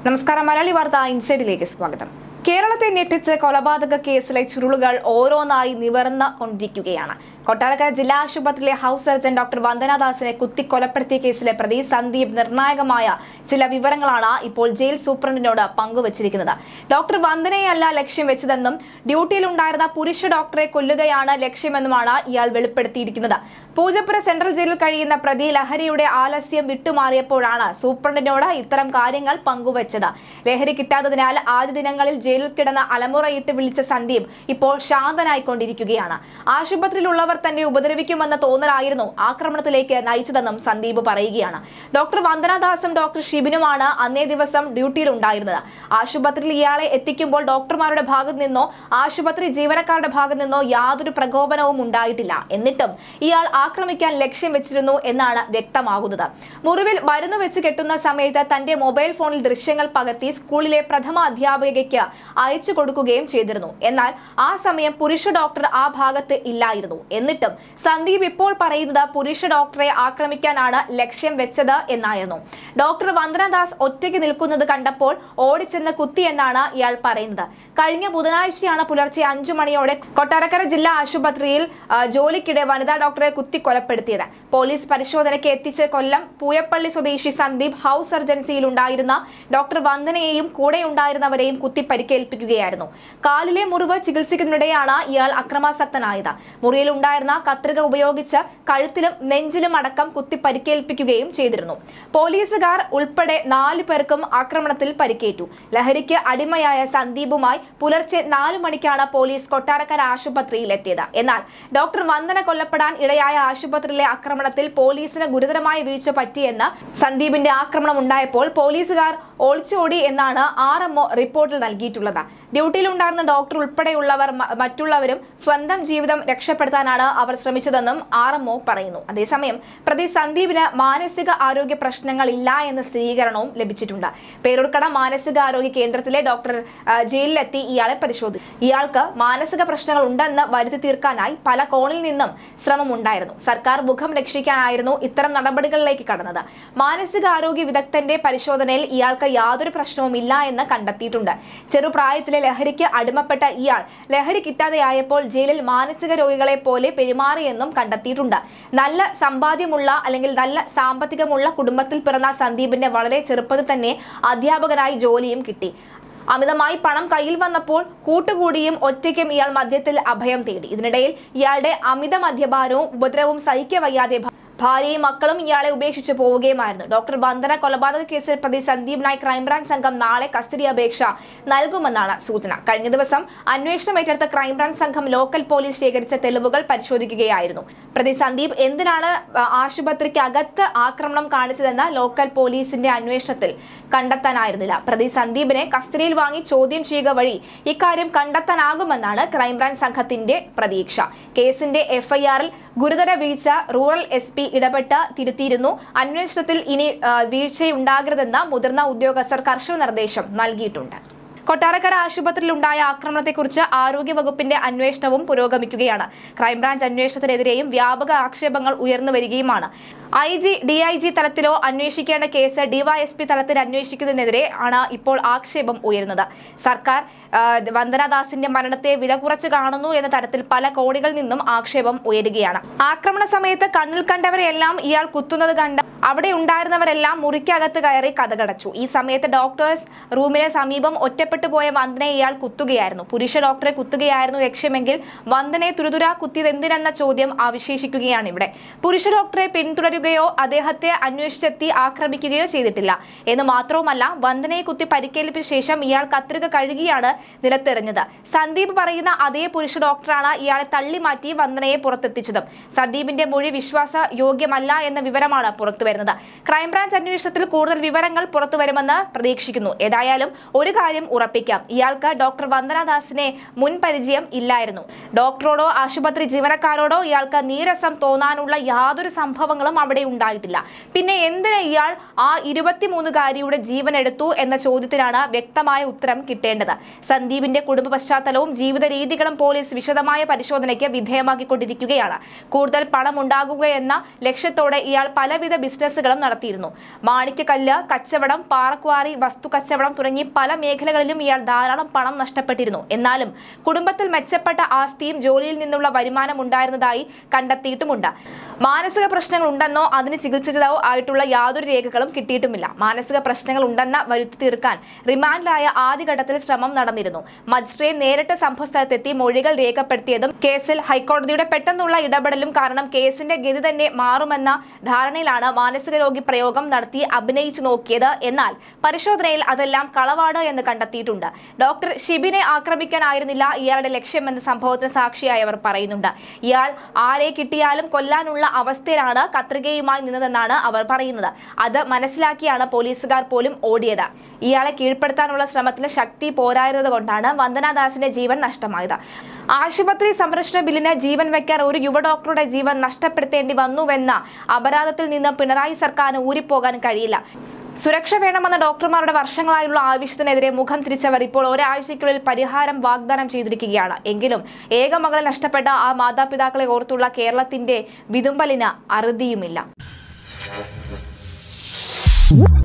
നമസ്കാരം മലയാളി വാർത്ത ഇൻസൈഡിലേക്ക് സ്വാഗതം കേരളത്തെ ഞെട്ടിച്ച് കൊലപാതക കേസിലെ ചുരുളുകൾ ഓരോന്നായി നിവർന്ന കൊണ്ടിരിക്കുകയാണ് കൊട്ടാരക്കര ജില്ലാ ആശുപത്രിയിലെ ഹൗസ് സർജൻ ഡോക്ടർ വന്ദനാദാസിനെ കുത്തി കൊലപ്പെടുത്തിയ കേസിലെ പ്രതി സന്ദീപ് നിർണായകമായ ചില വിവരങ്ങളാണ് ഇപ്പോൾ ജയിൽ സൂപ്രണ്ടിനോട് പങ്കുവച്ചിരിക്കുന്നത് ഡോക്ടർ വന്ദനയല്ല ലക്ഷ്യം വെച്ചതെന്നും ഡ്യൂട്ടിയിലുണ്ടായിരുന്ന പുരുഷ ഡോക്ടറെ കൊല്ലുകയാണ് ലക്ഷ്യമെന്നുമാണ് ഇയാൾ വെളിപ്പെടുത്തിയിരിക്കുന്നത് പൂജപ്പുര സെൻട്രൽ ജയിലിൽ കഴിയുന്ന പ്രതി ലഹരിയുടെ ആലസ്യം വിട്ടുമാറിയപ്പോഴാണ് സൂപ്രണ്ടിനോട് ഇത്തരം കാര്യങ്ങൾ പങ്കുവച്ചത് ലഹരി കിട്ടാത്തതിനാൽ ആദ്യ ദിനങ്ങളിൽ ജയിലിൽ കിടന്ന് അലമുറയിട്ട് വിളിച്ച സന്ദീപ് ഇപ്പോൾ ശാന്തനായിക്കൊണ്ടിരിക്കുകയാണ് ആശുപത്രിയിലുള്ളവർ തന്നെ ഉപദ്രവിക്കുമെന്ന തോന്നലായിരുന്നു ആക്രമണത്തിലേക്ക് നയിച്ചതെന്നും സന്ദീപ് പറയുകയാണ് ഡോക്ടർ വന്ദനാദാസും ഡോക്ടർ ഷിബിനുമാണ് അന്നേ ദിവസം ഡ്യൂട്ടിയിലുണ്ടായിരുന്നത് ആശുപത്രിയിൽ ഇയാളെ എത്തിക്കുമ്പോൾ ഡോക്ടർമാരുടെ ഭാഗത്തു നിന്നോ ആശുപത്രി ജീവനക്കാരുടെ ഭാഗത്തു നിന്നോ യാതൊരു പ്രകോപനവും ഉണ്ടായിട്ടില്ല എന്നിട്ടും ഇയാൾ ആക്രമിക്കാൻ ലക്ഷ്യം വെച്ചിരുന്നു എന്നാണ് വ്യക്തമാകുന്നത് മുറിവിൽ മരുന്ന് വെച്ച് കെട്ടുന്ന സമയത്ത് തന്റെ മൊബൈൽ ഫോണിൽ ദൃശ്യങ്ങൾ പകർത്തി സ്കൂളിലെ പ്രഥമ അധ്യാപികയ്ക്ക് അയച്ചു കൊടുക്കുകയും ചെയ്തിരുന്നു എന്നാൽ ആ സമയം പുരുഷ ഡോക്ടർ ആ ഭാഗത്ത് ഇല്ലായിരുന്നു എന്നിട്ടും സന്ദീപ് ഇപ്പോൾ പറയുന്നത് പുരുഷ ഡോക്ടറെ ആക്രമിക്കാനാണ് ലക്ഷ്യം വെച്ചത് എന്നായിരുന്നു ഡോക്ടർ വന്ദനദാസ് ഒറ്റയ്ക്ക് നിൽക്കുന്നത് കണ്ടപ്പോൾ ഓടിച്ചെന്ന് കുത്തി എന്നാണ് ഇയാൾ പറയുന്നത് കഴിഞ്ഞ ബുധനാഴ്ചയാണ് പുലർച്ചെ അഞ്ചു മണിയോടെ കൊട്ടാരക്കര ജില്ലാ ആശുപത്രിയിൽ ആ, ജോലിക്കിടെ വനിതാ ഡോക്ടറെ കുത്തി കൊലപ്പെടുത്തിയത് പോലീസ് പരിശോധനയ്ക്ക് എത്തിച്ച് കൊല്ലം പൂയപ്പള്ളി സ്വദേശി സന്ദീപ് ഹൗസ് സർജൻസിയിൽ ഉണ്ടായിരുന്ന ഡോക്ടർ വന്ദനയെയും കൂടെ ഉണ്ടായിരുന്നവരെയും കുത്തി പരിക്കേൽപ്പിക്കുകയായിരുന്നു കാലിലെ മുറിവ് ചികിത്സിക്കുന്നതിനിടെയാണ് ഇയാൾ അക്രമാസക്തനായത് മുറിയിൽ ഉണ്ടായിരുന്ന കത്രിക ഉപയോഗിച്ച് കഴുത്തിലും നെഞ്ചിലും അടക്കം കുത്തി പരിക്കേൽപ്പിക്കുകയും ചെയ്തിരുന്നു പോലീസുകാർ ഉൾപ്പെടെ നാലു പേർക്കും ആക്രമണത്തിൽ പരിക്കേറ്റു ലഹരിക്ക് അടിമയായ സന്ദീപുമായി പുലർച്ചെ നാലു മണിക്കാണ് പോലീസ് കൊട്ടാരക്കര ആശുപത്രിയിൽ എത്തിയത് എന്നാൽ ഡോക്ടർ വന്ദന കൊല്ലപ്പെടാൻ ഇടയായ ആശുപത്രിയിലെ ആക്രമണത്തിൽ പോലീസിന് ഗുരുതരമായ വീഴ്ച പറ്റിയെന്ന് സന്ദീപിന്റെ ആക്രമണം ഉണ്ടായപ്പോൾ പോലീസുകാർ ഒളിച്ചോടി എന്നാണ് ആർ എംഒ റിപ്പോർട്ടിൽ നൽകിയിട്ടുള്ളത് ഡ്യൂട്ടിയിലുണ്ടായിരുന്ന ഡോക്ടർ ഉൾപ്പെടെയുള്ളവർ മ- മറ്റുള്ളവരും സ്വന്തം ജീവിതം രക്ഷപ്പെടുത്താനാണ് അവർ ശ്രമിച്ചതെന്നും ആർ എംഒ പറയുന്നു അതേസമയം പ്രതി സന്ദീപിന് മാനസിക ആരോഗ്യ പ്രശ്നങ്ങൾ ഇല്ല എന്ന സ്ഥിരീകരണവും ലഭിച്ചിട്ടുണ്ട് പേരൂർക്കട മാനസികാരോഗ്യ കേന്ദ്രത്തിലെ ഡോക്ടർ ആ, ജയിലിലെത്തി ഇയാളെ പരിശോധിച്ചു ഇയാൾക്ക് മാനസിക പ്രശ്നങ്ങൾ ഉണ്ടെന്ന് വരുത്തി തീർക്കാനായി പല കോണിൽ നിന്നും ശ്രമമുണ്ടായിരുന്നു സർക്കാർ മുഖം രക്ഷിക്കാനായിരുന്നു ഇത്തരം നടപടികളിലേക്ക് കടന്നത് മാനസികാരോഗ്യ വിദഗ്ധന്റെ പരിശോധനയിൽ ഇയാൾക്ക് യാതൊരു പ്രശ്നവും ഇല്ല എന്ന് കണ്ടെത്തിയിട്ടുണ്ട് ചെറുപ്രായത്തിലെ ലഹരിക്ക് അടിമപ്പെട്ട ഇയാൾ ലഹരി കിട്ടാതെയായപ്പോൾ ജയിലിൽ മാനസിക രോഗികളെ പോലെ പെരുമാറിയെന്നും കണ്ടെത്തിയിട്ടുണ്ട് നല്ല സമ്പാദ്യമുള്ള അല്ലെങ്കിൽ നല്ല സാമ്പത്തികമുള്ള കുടുംബത്തിൽ പിറന്ന സന്ദീപിന്റെ വളരെ ചെറുപ്പത്തിൽ തന്നെ അധ്യാപകനായി ജോലിയും കിട്ടി അമിതമായി പണം കയ്യിൽ വന്നപ്പോൾ കൂട്ടുകൂടിയും ഒറ്റയ്ക്കും ഇയാൾ മദ്യത്തിൽ അഭയം തേടി ഇതിനിടയിൽ ഇയാളുടെ അമിത മദ്യപാനവും ഉപദ്രവവും സഹിക്കവയ്യാതെ ഭ- ഭാര്യയും മക്കളും ഇയാളെ ഉപേക്ഷിച്ച് പോവുകയുമായിരുന്നു ഡോക്ടർ വന്ദന കൊലപാതക കേസിൽ പ്രതി സന്ദീപിനായി ക്രൈംബ്രാഞ്ച് സംഘം നാളെ കസ്റ്റഡി അപേക്ഷ നൽകുമെന്നാണ് സൂചന കഴിഞ്ഞ ദിവസം അന്വേഷണം ഏറ്റെടുത്ത ക്രൈംബ്രാഞ്ച് സംഘം ലോക്കൽ പോലീസ് ശേഖരിച്ച തെളിവുകൾ പരിശോധിക്കുകയായിരുന്നു പ്രതി സന്ദീപ് എന്തിനാണ് ആ, ആശുപത്രിക്ക് അകത്ത് ആക്രമണം കാണിച്ചതെന്ന് ലോക്കൽ പോലീസിന്റെ അന്വേഷണത്തിൽ കണ്ടെത്താനായിരുന്നില്ല പ്രതി സന്ദീപിനെ കസ്റ്റഡിയിൽ വാങ്ങി ചോദ്യം ചെയ്യുക വഴി ഇക്കാര്യം കണ്ടെത്താനാകുമെന്നാണ് ക്രൈംബ്രാഞ്ച് സംഘത്തിന്റെ പ്രതീക്ഷ കേസിന്റെ എഫ്ഐആറിൽ ഗുരുതര വീഴ്ച റൂറൽ എസ് പി ഇടപെട്ട് തിരുത്തിയിരുന്നു അന്വേഷണത്തിൽ ഇനി ആ, വീഴ്ചയുണ്ടാകരുതെന്ന് മുതിർന്ന ഉദ്യോഗസ്ഥർ കർശന നിർദ്ദേശം നൽകിയിട്ടുണ്ട് കൊട്ടാരക്കര ആശുപത്രിയിൽ ഉണ്ടായ ആക്രമണത്തെക്കുറിച്ച് ആരോഗ്യവകുപ്പിന്റെ അന്വേഷണവും പുരോഗമിക്കുകയാണ് ക്രൈംബ്രാഞ്ച് അന്വേഷണത്തിനെതിരെയും വ്യാപക ആക്ഷേപങ്ങൾ ഉയർന്നു വരികയുമാണ് I G D I G തലത്തിലോ അന്വേഷിക്കേണ്ട കേസ് ഡിവൈഎസ്പി തലത്തിൽ അന്വേഷിക്കുന്നതിനെതിരെ ആണ് ഇപ്പോൾ ആക്ഷേപം ഉയരുന്നത് സർക്കാർ ആ, വന്ദനാദാസിന്റെ മരണത്തെ വില കുറച്ച് കാണുന്നു എന്ന തരത്തിൽ പല കോണികളിൽ നിന്നും ആക്ഷേപം ഉയരുകയാണ് ആക്രമണ സമയത്ത് കണ്ണിൽ കണ്ടവരെല്ലാം ഇയാൾ കുത്തുന്നത് കണ്ട് അവിടെ ഉണ്ടായിരുന്നവരെല്ലാം മുറിക്കകത്ത് കയറി കഥകടച്ചു ഈ സമയത്ത് ഡോക്ടേഴ്സ് റൂമിന് സമീപം ഒറ്റപ്പെട്ടു പോയ വന്ദനയെ ഇയാൾ കുത്തുകയായിരുന്നു പുരുഷ ഡോക്ടറെ കുത്തുകയായിരുന്നു ലക്ഷ്യമെങ്കിൽ വന്ദനയെ തുരുതുര കുത്തിയത് എന്തിനെന്ന ചോദ്യം അവശേഷിക്കുകയാണ് ഇവിടെ പുരുഷ ഡോക്ടറെ പിന്തുടരുകയോ അദ്ദേഹത്തെ അന്വേഷിച്ചെത്തി ആക്രമിക്കുകയോ ചെയ്തിട്ടില്ല എന്ന് മാത്രവുമല്ല വന്ദനയെ കുത്തി പരിക്കേൽപ്പിച്ച ശേഷം ഇയാൾ കത്രിക കഴുകിയാണ് നിലത്തെറിഞ്ഞത് സന്ദീപ് പറയുന്ന അതേ പുരുഷ ഡോക്ടറാണ് ഇയാളെ തള്ളി മാറ്റി വന്ദനയെ പുറത്തെത്തിച്ചതും സന്ദീപിന്റെ മൊഴി വിശ്വാസ യോഗ്യമല്ല എന്ന വിവരമാണ് പുറത്തുവരുന്നത് ക്രൈംബ്രാഞ്ച് അന്വേഷണത്തിൽ കൂടുതൽ വിവരങ്ങൾ പുറത്തു വരുമെന്ന് പ്രതീക്ഷിക്കുന്നു ഏതായാലും ഒരു കാര്യം ഉറപ്പിക്കാം ഇയാൾക്ക് ഡോക്ടർ വന്ദനാദാസിനെ മുൻ പരിചയം ഇല്ലായിരുന്നു ഡോക്ടറോടോ ആശുപത്രി ജീവനക്കാരോടോ ഇയാൾക്ക് നീരസം തോന്നാനുള്ള യാതൊരു സംഭവങ്ങളും അവിടെ അവിടെ ഉണ്ടായിട്ടില്ല പിന്നെ എന്തിന് ഇയാൾ ആ ഇരുപത്തിമൂന്നുകാരിയുടെ ജീവൻ എടുത്തു എന്ന ചോദ്യത്തിനാണ് വ്യക്തമായ ഉത്തരം കിട്ടേണ്ടത് സന്ദീപിന്റെ കുടുംബ പശ്ചാത്തലവും ജീവിത രീതികളും പോലീസ് വിശദമായ പരിശോധനയ്ക്ക് വിധേയമാക്കിക്കൊണ്ടിരിക്കുകയാണ് കൂടുതൽ പണം ഉണ്ടാകുക എന്ന ലക്ഷ്യത്തോടെ ഇയാൾ പലവിധ ബിസിനസ്സുകളും നടത്തിയിരുന്നു മാണിക്യക്കല്ല് കച്ചവടം പാറക്വാറി വസ്തു കച്ചവടം തുടങ്ങി പല മേഖലകളിലും ഇയാൾ ധാരാളം പണം നഷ്ടപ്പെട്ടിരുന്നു എന്നാലും കുടുംബത്തിൽ മെച്ചപ്പെട്ട ആസ്തിയും ജോലിയിൽ നിന്നുള്ള വരുമാനം ഉണ്ടായിരുന്നതായി കണ്ടെത്തിയിട്ടുമുണ്ട് മാനസിക പ്രശ്നങ്ങൾ ഉണ്ടെന്നോ അതിന് ചികിത്സിച്ചതോ ആയിട്ടുള്ള യാതൊരു രേഖകളും കിട്ടിയിട്ടുമില്ല മാനസിക പ്രശ്നങ്ങൾ ഉണ്ടെന്ന വരുത്തി തീർക്കാൻ റിമാൻഡിലായ ആദ്യഘട്ടത്തിൽ ശ്രമം നടന്നിരുന്നു മജിസ്ട്രേറ്റ് നേരിട്ട് സംഭവസ്ഥലത്തെത്തി മൊഴികൾ രേഖപ്പെടുത്തിയതും കേസിൽ ഹൈക്കോടതിയുടെ പെട്ടെന്നുള്ള ഇടപെടലും കാരണം കേസിന്റെ ഗതി തന്നെ മാറുമെന്ന ധാരണയിലാണ് മാനസിക രോഗി പ്രയോഗം നടത്തി അഭിനയിച്ചു നോക്കിയത് എന്നാൽ പരിശോധനയിൽ അതെല്ലാം കളവാണ് എന്ന് കണ്ടെത്തിയിട്ടുണ്ട് ഡോക്ടർ ഷിബിനെ ആക്രമിക്കാനായിരുന്നില്ല ഇയാളുടെ ലക്ഷ്യമെന്ന സംഭവത്തിന് സാക്ഷിയായവർ പറയുന്നുണ്ട് ഇയാൾ ആരെ കിട്ടിയാലും കൊല്ലാനുള്ള അവസ്ഥയിലാണ് കത്രികയുമായി നിന്നതെന്നാണ് അവർ പറയുന്നത് അത് മനസ്സിലാക്കിയാണ് പോലീസുകാർ പോലും ഓടിയത് ഇയാളെ കീഴ്പ്പെടുത്താനുള്ള ശ്രമത്തിന് ശക്തി പോരായിരുന്നത് കൊണ്ടാണ് വന്ദനാദാസിന്റെ ജീവൻ നഷ്ടമായത് ആശുപത്രി സംരക്ഷണ ബില്ലിന് ജീവൻ വെക്കാൻ ഒരു യുവ ഡോക്ടറുടെ ജീവൻ നഷ്ടപ്പെടുത്തേണ്ടി വന്നുവെന്ന അപരാധത്തിൽ നിന്ന് പിണറായി സർക്കാരിന് ഊരിപ്പോകാൻ കഴിയില്ല സുരക്ഷ വേണമെന്ന ഡോക്ടർമാരുടെ വർഷങ്ങളായുള്ള ആവശ്യത്തിനെതിരെ മുഖം തിരിച്ചവർ ഇപ്പോൾ ഒരാഴ്ചയ്ക്കുള്ളിൽ പരിഹാരം വാഗ്ദാനം ചെയ്തിരിക്കുകയാണ് എങ്കിലും ഏക മകളെ നഷ്ടപ്പെട്ട ആ മാതാപിതാക്കളെ ഓർത്തുള്ള കേരളത്തിന്റെ വിതുമ്പലിന് അറുതിയുമില്ല